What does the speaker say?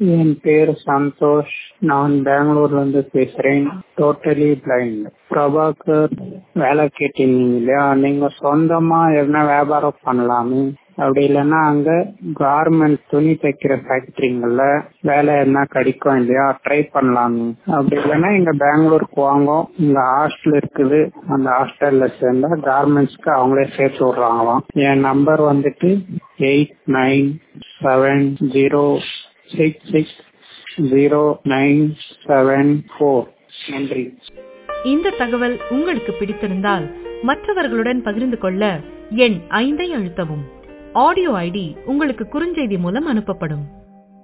என் பேர் சந்தோஷ் நான் பெங்களூர்ல இருந்து பேசுறேன் டோட்டலி பிளைண்ட் பிரபாகர் வேலை கேட்டீங்க இல்லையா நீங்க சொந்தமா எதனா வியாபாரம் பண்ணலாமே அப்படி இல்லைன்னா அங்க கார்மெண்ட் துணி தைக்கிற ஃபேக்டரிங்கள்ல வேலை என்ன கிடைக்கும் இல்லையா ட்ரை பண்ணலாமே அப்படி இல்லைன்னா இங்க பெங்களூருக்கு வாங்க இங்க ஹாஸ்டல் இருக்குது அந்த ஹாஸ்டல்ல சேர்ந்தா கார்மெண்ட்ஸ்க்கு அவங்களே சேர்த்து விடுறாங்களாம் என் நம்பர் வந்துட்டு eight nine seven zero six six zero nine seven four நன்றி இந்த தகவல் உங்களுக்கு பிடித்திருந்தால் மற்றவர்களுடன் பகிர்ந்து கொள்ள எண் ஐந்தை அழுத்தவும் ஆடியோ ஐடி உங்களுக்கு குறுஞ்செய்தி மூலம் அனுப்பப்படும்